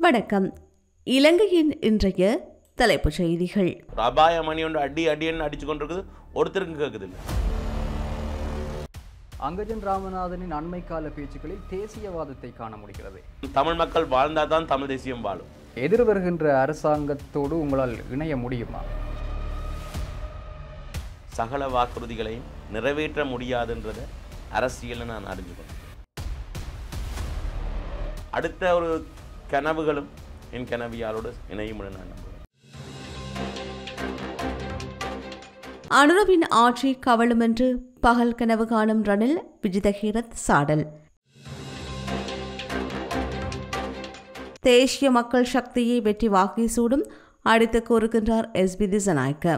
வணக்கம் இலங்கையின் இன்றைய தலைப்புச் செய்திகள் ஒரு அபாய மணி ஒன்று அடி அடின்னு அடிச்சு கொண்டிருக்குது ஒருத்தருக்கும் கேட்குது இல்லை அங்கஜன் ராமநாதனின் அண்மை கால பேச்சுக்களில் தேசியவாதத்தை காண முடிகிறது தமிழ் மக்கள் வாழ்ந்தால் தான் தமிழ் தேசியம் வாழும் எதிர் வருகின்ற அரசாங்கத்தோடு உங்களால் இணைய முடியுமா சகல வாக்குறுதிகளையும் நிறைவேற்ற முடியாதுன்றத அரசியலில் நான் அறிஞ்சுக்கணும் அடுத்த ஒரு கனவுகளும் என் கனவியாரோடு இணையும் என நான் நம்புகிறேன் அனுரவின் ஆட்சி கவலும் என்று பகல் கனவு காணும் ரணில் விஜிதஹீரத் சாடல் தேசிய மக்கள் சக்தியை வெற்றி வாக்கி சூடும் அடித்து கூறுகின்றார் எஸ் பி திசநாயக்க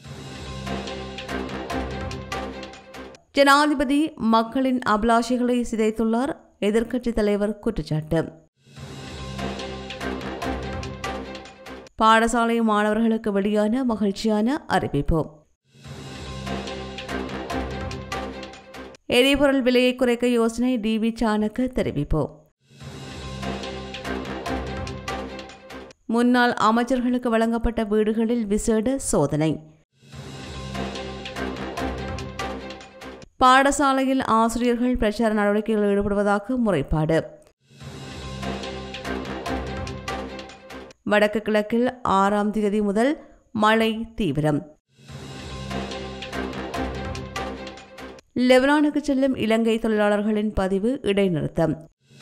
ஜனாதிபதி மக்களின் அபிலாஷைகளை சிதைத்துள்ளார் எதிர்க்கட்சித் தலைவர் குற்றச்சாட்டு பாடசாலை மாணவர்களுக்கு வெளியான மகிழ்ச்சியான அறிவிப்பு எரிபொருள் விலையை குறைக்க யோசனை டிவி சாணக்க தெரிவிப்பு முன்னாள் அமைச்சர்களுக்கு வழங்கப்பட்ட வீடுகளில் விசேட சோதனை பாடசாலையில் ஆசிரியர்கள் பிரச்சார நடவடிக்கைகளில் ஈடுபடுவதாக முறைப்பாடு வடக்கு கிழக்கில் ஆறாம் தேதி முதல் மழை தீவிரம் லெபனானுக்கு செல்லும் இலங்கை தொழிலாளர்களின் பதிவு இடைநிறுத்தம்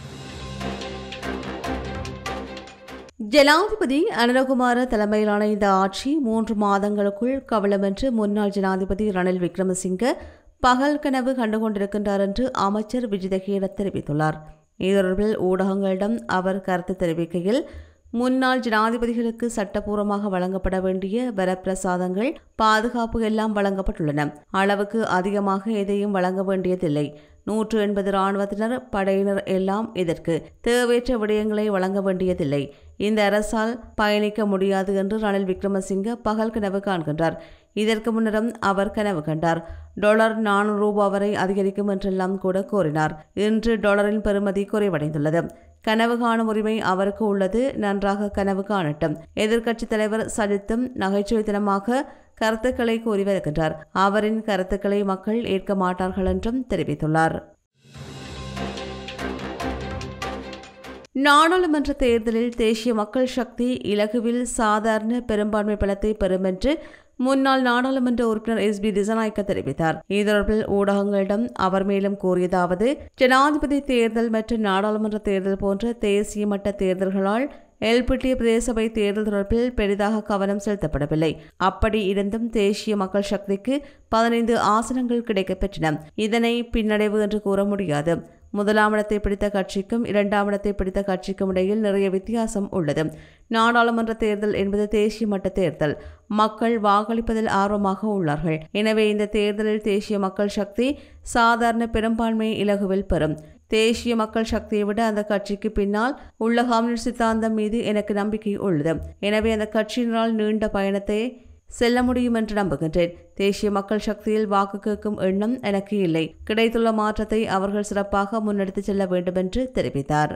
ஜனாதிபதி அனுரகுமார தலைமையிலான இந்த ஆட்சி மூன்று மாதங்களுக்குள் கவலம் என்று முன்னாள் ஜனாதிபதி ரணில் விக்ரமசிங்க பகல் கனவு கண்டுகொண்டிருக்கின்றார் என்று அமைச்சர் விஜிதகீர தெரிவித்துள்ளார் இது தொடர்பில் ஊடகங்களிடம் அவர் கருத்து தெரிவிக்கையில் முன்னாள் ஜனாதிபதிகளுக்கு சட்டப்பூர்வமாக வழங்கப்பட வேண்டிய வரப்பிரசாதங்கள் பாதுகாப்பு எல்லாம் வழங்கப்பட்டுள்ளன அளவுக்கு அதிகமாக எதையும் வழங்க வேண்டியதில்லை நூற்று எண்பது இராணுவத்தினர் படையினர் எல்லாம் இதற்கு தேவையற்ற விடயங்களை வழங்க வேண்டியதில்லை இந்த அரசால் பயணிக்க முடியாது என்று ரணில் விக்ரமசிங்க பகல் கனவு காண்கின்றார் இதற்கு முன்னரும் அவர் கனவு கண்டார் டாலர் நானூறு ரூபாய் வரை அதிகரிக்கும் என்றெல்லாம் கூட கோரினார் இன்று டாலரின் பெறுமதி குறைவடைந்துள்ளது கனவு காணும் உரிமை அவருக்கு உள்ளது நன்றாக கனவு காணட்டும் எதிர்க்கட்சித் தலைவர் சஜித்தும் நகைச்சுவைத்தனமாக கருத்துக்களை கூறி வருகின்றார் அவரின் கருத்துக்களை மக்கள் ஏற்க மாட்டார்கள் என்றும் தெரிவித்துள்ளார் நாடாளுமன்ற தேர்தலில் தேசிய மக்கள் சக்தி இலகுவில் சாதாரண பெரும்பான்மை பலத்தை பெறும் என்று முன்னாள் நாடாளுமன்ற உறுப்பினர் எஸ் பி திசநாயக்க தெரிவித்தார் இது தொடர்பில் ஊடகங்களிடம் அவர் மேலும் கூறியதாவது ஜனாதிபதி தேர்தல் மற்றும் நாடாளுமன்ற தேர்தல் போன்ற தேசிய மட்ட தேர்தல்களால் எல்பிட்டிய பிரதேசபை தேர்தல் தொடர்பில் பெரிதாக கவனம் செலுத்தப்படவில்லை அப்படி இருந்தும் தேசிய மக்கள் சக்திக்கு பதினைந்து ஆசனங்கள் கிடைக்கப்பெற்றன இதனை பின்னடைவு என்று கூற முடியாது முதலாம் இடத்தை பிடித்த கட்சிக்கும் இரண்டாம் இடத்தை பிடித்த கட்சிக்கும் இடையில் நிறைய வித்தியாசம் உள்ளது நாடாளுமன்ற தேர்தல் என்பது தேசிய மட்ட தேர்தல் மக்கள் வாக்களிப்பதில் ஆர்வமாக உள்ளார்கள் எனவே இந்த தேர்தலில் தேசிய மக்கள் சக்தி சாதாரண பெரும்பான்மையை இலகுவில் பெறும் தேசிய மக்கள் சக்தியை விட அந்த கட்சிக்கு பின்னால் உள்ள கம்யூனிஸ்ட் சித்தாந்தம் மீது எனக்கு நம்பிக்கை உள்ளது எனவே அந்த கட்சியினரால் நீண்ட பயணத்தை செல்ல முடியும் என்று நம்புகின்றேன் தேசிய மக்கள் சக்தியில் வாக்கு கேட்கும் எண்ணம் எனக்கு இல்லை கிடைத்துள்ள மாற்றத்தை அவர்கள் சிறப்பாக முன்னெடுத்துச் செல்ல வேண்டும் என்று தெரிவித்தார்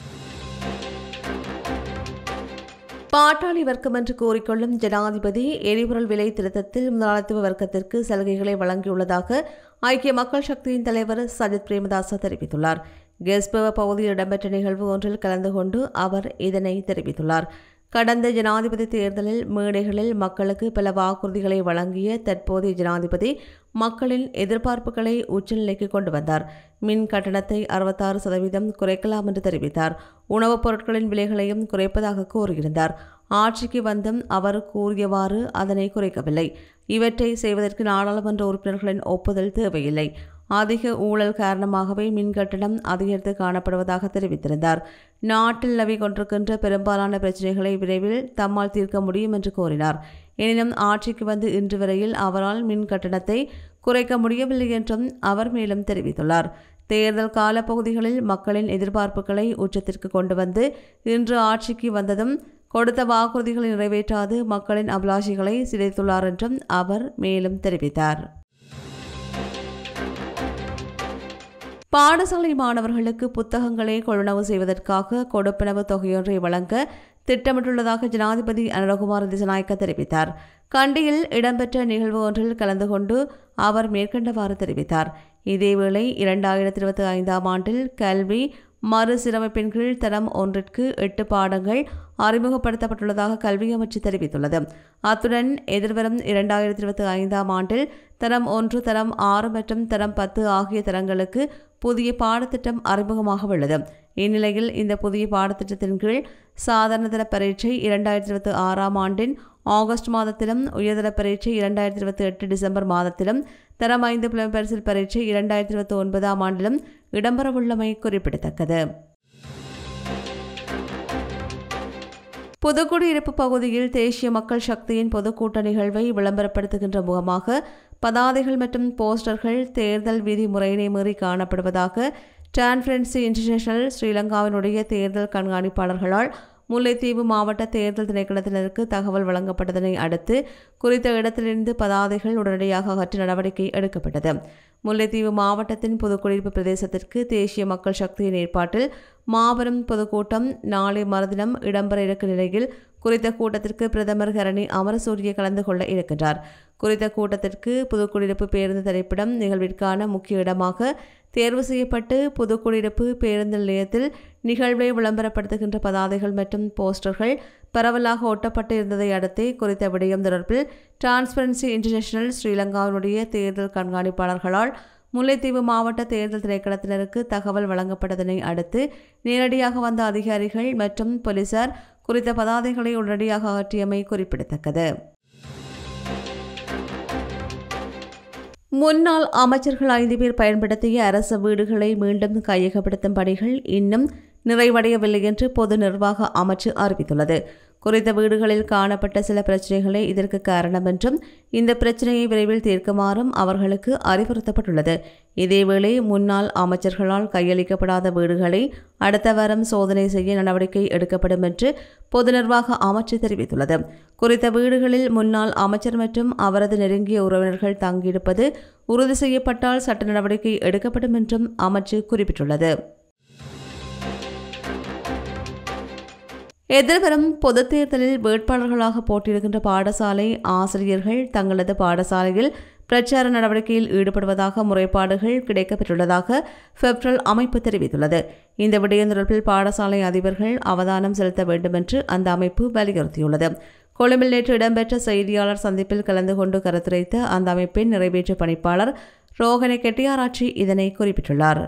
பாட்டாளி வர்க்கம் என்று கூறிக்கொள்ளும் ஜனாதிபதி எரிபொருள் விலை திருத்தத்தில் முதலாளித்துவ வர்க்கத்திற்கு சலுகைகளை வழங்கியுள்ளதாக ஐக்கிய மக்கள் சக்தியின் தலைவர் சஜித் பிரேமதாச தெரிவித்துள்ளார் கெஸ்பவ பகுதியில் இடம்பெற்ற நிகழ்வு ஒன்றில் கலந்து கொண்டு அவர் இதனை தெரிவித்துள்ளார் கடந்த ஜனாதிபதி தேர்தலில் மேடைகளில் மக்களுக்கு பல வாக்குறுதிகளை வழங்கிய தற்போதைய ஜனாதிபதி மக்களின் எதிர்பார்ப்புகளை உச்சநிலைக்கு கொண்டு வந்தார் மின் கட்டணத்தை அறுபத்தாறு சதவீதம் குறைக்கலாம் என்று தெரிவித்தார் உணவுப் பொருட்களின் விலைகளையும் குறைப்பதாக கூறியிருந்தார் ஆட்சிக்கு வந்தும் அவர் கூறியவாறு அதனை குறைக்கவில்லை இவற்றை செய்வதற்கு நாடாளுமன்ற உறுப்பினர்களின் ஒப்புதல் தேவையில்லை அதிக ஊழல் காரணமாகவே மின் கட்டணம் அதிகரித்து காணப்படுவதாக தெரிவித்திருந்தார் நாட்டில் நவி கொண்டிருக்கின்ற பெரும்பாலான பிரச்சினைகளை விரைவில் தம்மால் தீர்க்க முடியும் என்று கூறினார் எனினும் ஆட்சிக்கு வந்து இன்று வரையில் அவரால் மின் கட்டணத்தை குறைக்க முடியவில்லை என்றும் அவர் மேலும் தெரிவித்துள்ளார் தேர்தல் காலப்பகுதிகளில் மக்களின் எதிர்பார்ப்புகளை உச்சத்திற்கு கொண்டு வந்து இன்று ஆட்சிக்கு வந்ததும் கொடுத்த வாக்குறுதிகளை நிறைவேற்றாது மக்களின் அபிலாஷைகளை சிதைத்துள்ளார் என்றும் அவர் மேலும் தெரிவித்தார் பாடசாலை மாணவர்களுக்கு புத்தகங்களை கொள்வனவு செய்வதற்காக கொடுப்பனவு தொகையொன்றை வழங்க திட்டமிட்டுள்ளதாக ஜனாதிபதி அனுரகுமார் திசநாயக்க தெரிவித்தார் கண்டியில் இடம்பெற்ற நிகழ்வு ஒன்றில் கலந்து கொண்டு அவர் மேற்கண்டவாறு தெரிவித்தார் இதேவேளை இரண்டாயிரத்தி இருபத்தி ஐந்தாம் ஆண்டில் கல்வி மறுசீரமைப்பின் கீழ் தரம் ஒன்றிற்கு எட்டு பாடங்கள் அறிமுகப்படுத்தப்பட்டுள்ளதாக கல்வி அமைச்சு தெரிவித்துள்ளது அத்துடன் எதிர்வரும் இரண்டாயிரத்தி இருபத்தி ஐந்தாம் ஆண்டில் தரம் ஒன்று தரம் ஆறு மற்றும் தரம் பத்து ஆகிய தரங்களுக்கு புதிய பாடத்திட்டம் அறிமுகமாக உள்ளது இந்நிலையில் இந்த புதிய பாடத்திட்டத்தின் கீழ் சாதாரணதர பரீட்சை இரண்டாயிரத்தி இருபத்தி ஆறாம் ஆண்டின் ஆகஸ்ட் மாதத்திலும் உயர்தர பரீட்சை இரண்டாயிரத்தி இருபத்தி எட்டு டிசம்பர் மாதத்திலும் தரம் ஐந்து புலம்பெயர்சில் பரீட்சை இரண்டாயிரத்தி இருபத்தி ஒன்பதாம் ஆண்டிலும் இடம்பெறவுள்ளமை குறிப்பிடத்தக்கது புதுக்குடியிருப்பு பகுதியில் தேசிய மக்கள் சக்தியின் பொதுக்கூட்ட நிகழ்வை விளம்பரப்படுத்துகின்ற முகமாக பதாதைகள் மற்றும் போஸ்டர்கள் தேர்தல் விதிமுறையினை மீறி காணப்படுவதாக டிரான்ஸ்பரன்சி இன்டர்நேஷனல் ஸ்ரீலங்காவினுடைய தேர்தல் கண்காணிப்பாளர்களால் முல்லைத்தீவு மாவட்ட தேர்தல் திணைக்களத்தினருக்கு தகவல் வழங்கப்பட்டதனை அடுத்து குறித்த இடத்திலிருந்து பதாதைகள் உடனடியாக அகற்ற நடவடிக்கை எடுக்கப்பட்டது முல்லைத்தீவு மாவட்டத்தின் புதுக்குடியிருப்பு பிரதேசத்திற்கு தேசிய மக்கள் சக்தியின் ஏற்பாட்டில் மாபெரும் பொதுக்கூட்டம் நாளை மறுதினம் இடம்பெற இருக்கும் நிலையில் குறித்த கூட்டத்திற்கு பிரதமர் கரணி அமரசூரிய கலந்து கொள்ள இருக்கின்றார் குறித்த கூட்டத்திற்கு புதுக்குடியிருப்பு பேருந்து திரைப்படம் நிகழ்விற்கான முக்கிய இடமாக தேர்வு செய்யப்பட்டு புதுக்குடியிருப்பு பேருந்து நிலையத்தில் நிகழ்வை விளம்பரப்படுத்துகின்ற பதாதைகள் மற்றும் போஸ்டர்கள் பரவலாக ஒட்டப்பட்டு இருந்ததை அடுத்தே குறித்த விடயம் தொடர்பில் டிரான்ஸ்பரன்சி இன்டர்நேஷனல் ஸ்ரீலங்காவினுடைய தேர்தல் கண்காணிப்பாளர்களால் முல்லைத்தீவு மாவட்ட தேர்தல் திணைக்களத்தினருக்கு தகவல் வழங்கப்பட்டதனை அடுத்து நேரடியாக வந்த அதிகாரிகள் மற்றும் போலீசார் குறித்த பதாதைகளை உடனடியாக அகற்றியமை குறிப்பிடத்தக்கது முன்னாள் அமைச்சர்கள் ஐந்து பேர் பயன்படுத்திய அரசு வீடுகளை மீண்டும் கையகப்படுத்தும் பணிகள் இன்னும் நிறைவடையவில்லை என்று பொது நிர்வாக அமைச்சு அறிவித்துள்ளது குறித்த வீடுகளில் காணப்பட்ட சில பிரச்சனைகளே இதற்கு காரணம் என்றும் இந்த பிரச்சனையை விரைவில் தீர்க்குமாறும் அவர்களுக்கு அறிவுறுத்தப்பட்டுள்ளது இதேவேளை முன்னாள் அமைச்சர்களால் கையளிக்கப்படாத வீடுகளை அடுத்த வாரம் சோதனை செய்ய நடவடிக்கை எடுக்கப்படும் என்று பொது நிர்வாக அமைச்சு தெரிவித்துள்ளது குறித்த வீடுகளில் முன்னாள் அமைச்சர் மற்றும் அவரது நெருங்கிய உறவினர்கள் தங்கியிருப்பது உறுதி செய்யப்பட்டால் சட்ட நடவடிக்கை எடுக்கப்படும் என்றும் அமைச்சு குறிப்பிட்டுள்ளது எதிர்வரும் பொதுத் தேர்தலில் வேட்பாளர்களாக போட்டியிடுகின்ற பாடசாலை ஆசிரியர்கள் தங்களது பாடசாலையில் பிரச்சார நடவடிக்கையில் ஈடுபடுவதாக முறைப்பாடுகள் கிடைக்கப்பெற்றுள்ளதாக பெப்ரல் அமைப்பு தெரிவித்துள்ளது இந்த விடயம் தொடர்பில் பாடசாலை அதிபர்கள் அவதானம் செலுத்த வேண்டும் என்று அந்த அமைப்பு வலியுறுத்தியுள்ளது கொழும்பில் நேற்று இடம்பெற்ற செய்தியாளர் சந்திப்பில் கலந்து கொண்டு கருத்துரைத்த அந்த அமைப்பின் நிறைவேற்று பணிப்பாளர் ரோஹனை கெட்டியாராட்சி இதனை குறிப்பிட்டுள்ளார்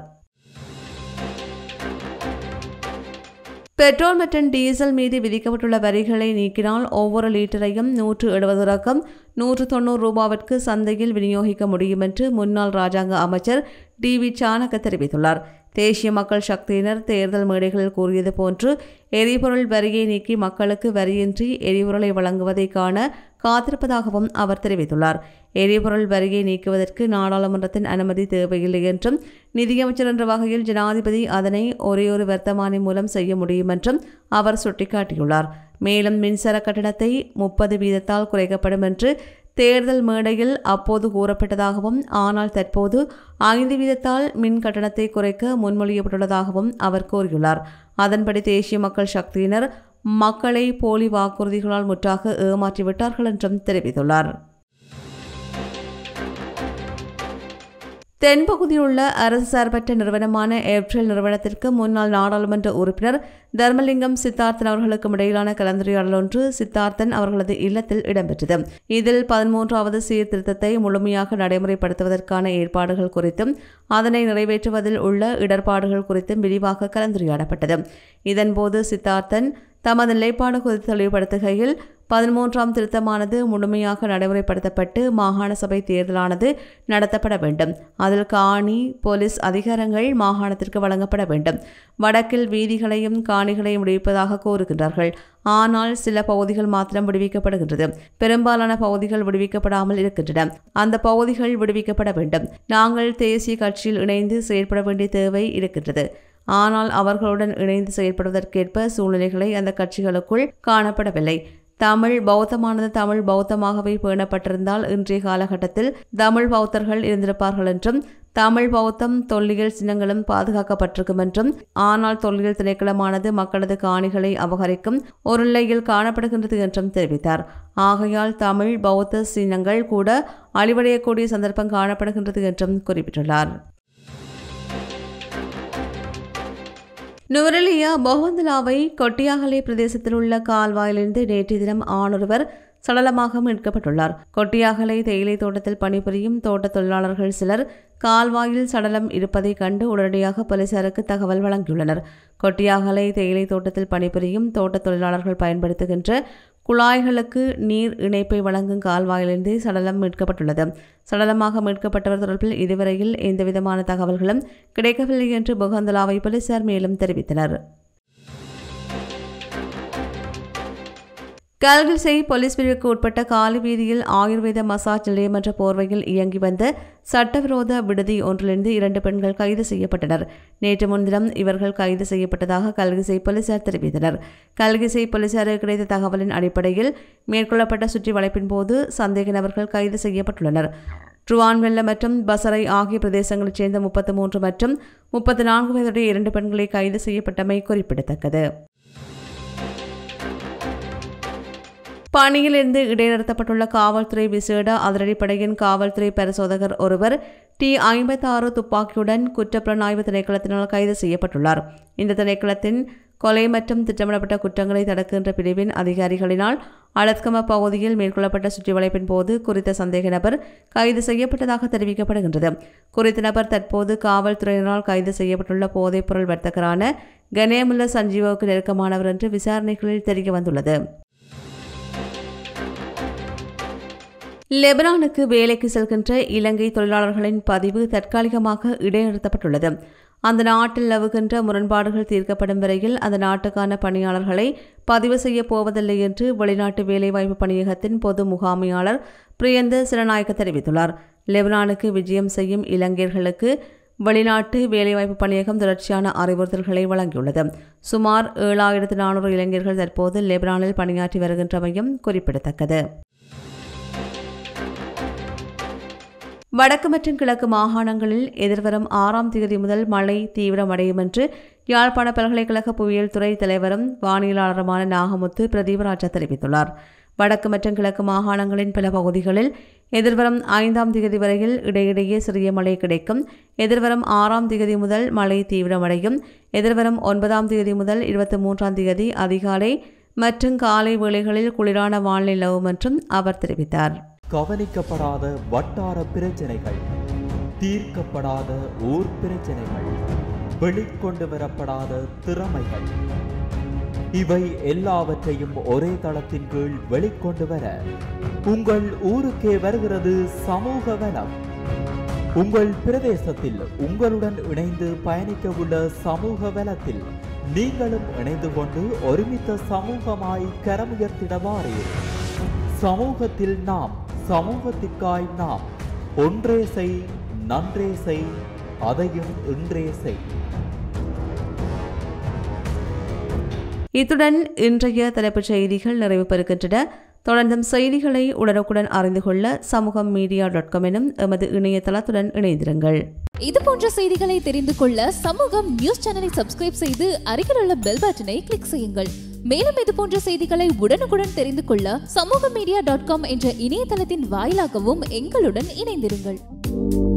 பெட்ரோல் மற்றும் டீசல் மீது விதிக்கப்பட்டுள்ள வரிகளை நீக்கினால் ஒவ்வொரு லீட்டரையும் நூற்று எழுபது ரகம் நூற்று தொண்ணூறு ரூபாவிற்கு சந்தையில் விநியோகிக்க முடியும் என்று முன்னாள் ராஜாங்க அமைச்சர் டி வி சாணக்க தெரிவித்துள்ளார் தேசிய மக்கள் சக்தியினர் தேர்தல் மேடைகளில் கூறியது போன்று எரிபொருள் வரியை நீக்கி மக்களுக்கு வரியின்றி எரிபொருளை வழங்குவதை காண காத்திருப்பதாகவும் அவர் தெரிவித்துள்ளார் எரிபொருள் வரியை நீக்குவதற்கு நாடாளுமன்றத்தின் அனுமதி தேவையில்லை என்றும் நிதியமைச்சர் என்ற வகையில் ஜனாதிபதி அதனை ஒரே ஒரு வர்த்தமானி மூலம் செய்ய முடியும் என்றும் அவர் சுட்டிக்காட்டியுள்ளார் மேலும் மின்சார கட்டணத்தை முப்பது வீதத்தால் குறைக்கப்படும் என்று தேர்தல் மேடையில் அப்போது கூறப்பட்டதாகவும் ஆனால் தற்போது ஐந்து வீதத்தால் மின் கட்டணத்தை குறைக்க முன்மொழியப்பட்டுள்ளதாகவும் அவர் கூறியுள்ளார் அதன்படி தேசிய மக்கள் சக்தியினர் மக்களை போலி வாக்குறுதிகளால் முற்றாக ஏமாற்றிவிட்டார்கள் என்றும் தெரிவித்துள்ளார் தென்பகுதியில் உள்ள அரசு சார்பற்ற நிறுவனமான ஏப்ரல் நிறுவனத்திற்கு முன்னாள் நாடாளுமன்ற உறுப்பினர் தர்மலிங்கம் சித்தார்த்தன் அவர்களுக்கும் இடையிலான கலந்துரையாடல் ஒன்று சித்தார்த்தன் அவர்களது இல்லத்தில் இடம்பெற்றது இதில் பதிமூன்றாவது சீர்திருத்தத்தை முழுமையாக நடைமுறைப்படுத்துவதற்கான ஏற்பாடுகள் குறித்தும் அதனை நிறைவேற்றுவதில் உள்ள இடர்பாடுகள் குறித்தும் விரிவாக கலந்துரையாடப்பட்டது இதன்போது சித்தார்த்தன் தமது நிலைப்பாடு குறித்து தெளிவுபடுத்துகையில் பதிமூன்றாம் திருத்தமானது முழுமையாக நடைமுறைப்படுத்தப்பட்டு மாகாண சபை தேர்தலானது நடத்தப்பட வேண்டும் அதில் காணி போலீஸ் அதிகாரங்கள் மாகாணத்திற்கு வழங்கப்பட வேண்டும் வடக்கில் வீதிகளையும் காணிகளையும் விடுவிப்பதாக கூறுகின்றார்கள் ஆனால் சில பகுதிகள் மாத்திரம் விடுவிக்கப்படுகின்றது பெரும்பாலான பகுதிகள் விடுவிக்கப்படாமல் இருக்கின்றன அந்த பகுதிகள் விடுவிக்கப்பட வேண்டும் நாங்கள் தேசிய கட்சியில் இணைந்து செயற்பட வேண்டிய தேவை இருக்கின்றது ஆனால் அவர்களுடன் இணைந்து செயல்படுவதற்கேற்ப சூழ்நிலைகளை அந்த கட்சிகளுக்குள் காணப்படவில்லை தமிழ் பௌத்தமானது தமிழ் பௌத்தமாகவே பேணப்பட்டிருந்தால் இன்றைய காலகட்டத்தில் தமிழ் பௌத்தர்கள் இருந்திருப்பார்கள் என்றும் தமிழ் பௌத்தம் தொல்லியல் சின்னங்களும் பாதுகாக்கப்பட்டிருக்கும் என்றும் ஆனால் தொல்லியல் திணைக்களமானது மக்களது காணிகளை அபகரிக்கும் ஒரு நிலையில் காணப்படுகின்றது என்றும் தெரிவித்தார் ஆகையால் தமிழ் பௌத்த சின்னங்கள் கூட அழிவடையக்கூடிய சந்தர்ப்பம் காணப்படுகின்றது என்றும் குறிப்பிட்டுள்ளார் நுவரெலியா பொகவந்தலாவை கொட்டியாகலை பிரதேசத்தில் உள்ள கால்வாயிலிருந்து நேற்றைய தினம் ஆணொருவர் சடலமாக மீட்கப்பட்டுள்ளார் கொட்டியாகலை தேயிலை தோட்டத்தில் பணிபுரியும் தோட்ட தொழிலாளர்கள் சிலர் கால்வாயில் சடலம் இருப்பதை கண்டு உடனடியாக போலீசாருக்கு தகவல் வழங்கியுள்ளனர் கொட்டியாகலை தேயிலை தோட்டத்தில் பணிபுரியும் தோட்ட தொழிலாளர்கள் பயன்படுத்துகின்ற குழாய்களுக்கு நீர் இணைப்பை வழங்கும் கால்வாயிலிருந்து சடலம் மீட்கப்பட்டுள்ளது சடலமாக மீட்கப்பட்டவர் தொடர்பில் இதுவரையில் எந்தவிதமான தகவல்களும் கிடைக்கவில்லை என்று புகந்தலாவை போலீசார் மேலும் தெரிவித்தனர் கல்கிசை போலீஸ் பிரிவுக்கு உட்பட்ட காலி வீதியில் ஆயுர்வேத மசாஜ் நிலையம் என்ற போர்வையில் இயங்கி வந்த சட்டவிரோத விடுதி ஒன்றிலிருந்து இரண்டு பெண்கள் கைது செய்யப்பட்டனர் நேற்று முன்தினம் இவர்கள் கைது செய்யப்பட்டதாக கல்கிசை போலீசார் தெரிவித்தனர் கல்கிசை போலீசாருக்கு கிடைத்த தகவலின் அடிப்படையில் மேற்கொள்ளப்பட்ட சுற்றி வளைப்பின் போது சந்தேக நபர்கள் கைது செய்யப்பட்டுள்ளனர் ட்ருவான்வெல்ல மற்றும் பசரை ஆகிய பிரதேசங்களைச் சேர்ந்த முப்பத்து மூன்று மற்றும் முப்பத்து நான்கு வயதுடைய இரண்டு பெண்களை கைது செய்யப்பட்டமை குறிப்பிடத்தக்கது பணியிலிருந்து இடைநிறுத்தப்பட்டுள்ள காவல்துறை விசேட அதிரடிப்படையின் காவல்துறை பரிசோதகர் ஒருவர் டி ஐம்பத்தாறு துப்பாக்கியுடன் குற்றப்புலனாய்வு திணைக்களத்தினால் கைது செய்யப்பட்டுள்ளார் இந்த திணைக்களத்தின் கொலை மற்றும் திட்டமிடப்பட்ட குற்றங்களை தடுக்கின்ற பிரிவின் அதிகாரிகளினால் அலத்கம பகுதியில் மேற்கொள்ளப்பட்ட சுற்றிவளைப்பின் போது குறித்த சந்தேக நபர் கைது செய்யப்பட்டதாக தெரிவிக்கப்படுகின்றது குறித்த நபர் தற்போது காவல்துறையினரால் கைது செய்யப்பட்டுள்ள போதைப்பொருள் வர்த்தகரான கணேமுல்ல சஞ்சீவோவுக்கு நெருக்கமானவர் என்று விசாரணைகளில் தெரிய வந்துள்ளது லெபனானுக்கு வேலைக்கு செல்கின்ற இலங்கை தொழிலாளர்களின் பதிவு தற்காலிகமாக இடைநிறுத்தப்பட்டுள்ளது அந்த நாட்டில் நிலவுகின்ற முரண்பாடுகள் தீர்க்கப்படும் வரையில் அந்த நாட்டுக்கான பணியாளர்களை பதிவு செய்ய போவதில்லை என்று வெளிநாட்டு வேலைவாய்ப்பு பணியகத்தின் பொது முகாமையாளர் பிரியந்த சிறநாயக்க தெரிவித்துள்ளார் லெபனானுக்கு விஜயம் செய்யும் இலங்கையர்களுக்கு வெளிநாட்டு வேலைவாய்ப்பு பணியகம் தொடர்ச்சியான அறிவுறுத்தல்களை வழங்கியுள்ளது சுமார் ஏழாயிரத்து நானூறு இளைஞர்கள் தற்போது லெபனானில் பணியாற்றி வருகின்றமையும் குறிப்பிடத்தக்கது வடக்கு மற்றும் கிழக்கு மாகாணங்களில் எதிர்வரும் ஆறாம் தேதி முதல் மழை தீவிரமடையும் என்று யாழ்ப்பாண பல்கலைக்கழக புவியியல் துறை தலைவரும் வானியலாளருமான நாகமுத்து பிரதீபராஜா தெரிவித்துள்ளார் வடக்கு மற்றும் கிழக்கு மாகாணங்களின் பல பகுதிகளில் எதிர்வரும் ஐந்தாம் தேதி வரையில் இடையிடையே சிறிய மழை கிடைக்கும் எதிர்வரும் ஆறாம் தேதி முதல் மழை தீவிரமடையும் எதிர்வரும் ஒன்பதாம் தேதி முதல் இருபத்தி மூன்றாம் தேதி அதிகாலை மற்றும் காலை வேளைகளில் குளிரான வானிலை நிலவும் என்றும் அவர் தெரிவித்தார் கவனிக்கப்படாத வட்டார பிரச்சனைகள் தீர்க்கப்படாத ஊர் பிரச்சனைகள் வெளிக்கொண்டு வரப்படாத திறமைகள் இவை எல்லாவற்றையும் ஒரே தளத்தின் கீழ் வெளிக்கொண்டு வர உங்கள் ஊருக்கே வருகிறது சமூக வனம் உங்கள் பிரதேசத்தில் உங்களுடன் இணைந்து பயணிக்க உள்ள சமூக வலத்தில் நீங்களும் இணைந்து கொண்டு ஒருமித்த சமூகமாய் கரமுயர்த்திட வாரீர் சமூகத்தில் நாம் சமூகத்திற்காய் நாம் ஒன்றே செய் நன்றே செய் அதையும் இன்றே செய் இத்துடன் இன்றைய தலைப்புச் செய்திகள் நிறைவு பெறுகின்றன தொடர்ந்தும் செய்திகளை உடனுக்குடன் அறிந்து கொள்ள சமூகம் மீடியா டாட் காம் எனும் எமது இணையதளத்துடன் இணைந்திருங்கள் இது போன்ற செய்திகளை தெரிந்து கொள்ள சமூகம் நியூஸ் சேனலை சப்ஸ்கிரைப் செய்து அருகில் உள்ள பெல் பட்டனை கிளிக் செய்யுங்கள் மேலும் இது போன்ற செய்திகளை உடனுக்குடன் தெரிந்து கொள்ள சமூக மீடியா டாட் காம் என்ற இணையதளத்தின் வாயிலாகவும் எங்களுடன் இணைந்திருங்கள்